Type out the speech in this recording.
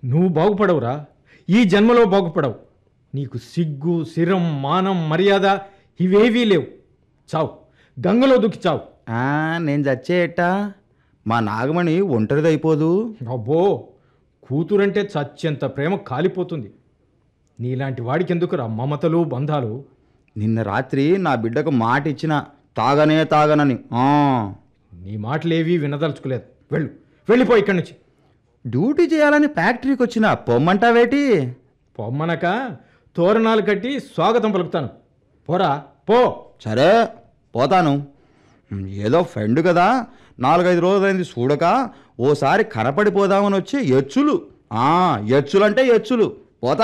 నువ్వు బాగుపడవురా ఈ జన్మలో బాగుపడవు నీకు సిగ్గు శిరం మానం మర్యాద ఇవేవీ లేవు చావు గంగలో దుక్కి చావు ఆ, నేను చచ్చేయట్టా మా నాగమణి ఒంటరిదైపోదు అబ్బో కూతురంటే చచ్చెంత ప్రేమ కాలిపోతుంది నీలాంటి వాడికి ఎందుకురా మమతలు బంధాలు నిన్న రాత్రి నా బిడ్డకు మాట ఇచ్చిన తాగనే తాగనని ఆ, నీ మాటలేవీ వినదలుచుకోలేదు వెళ్ళు వెళ్ళిపో ఇక్కడి నుంచి డ్యూటీ చేయాలని ఫ్యాక్టరీకి వచ్చిన పొమ్మంటావేటి పొమ్మనక తోరణాలు కట్టి స్వాగతం పలుకుతాను పోరా పో సరే పోతాను ఏదో ఫ్రెండ్ కదా నాలుగైదు రోజులైంది చూడక ఓసారి కనపడిపోదామని వచ్చి ఎచ్చులు ఆ, ఎచ్చులంటే ఎచ్చులు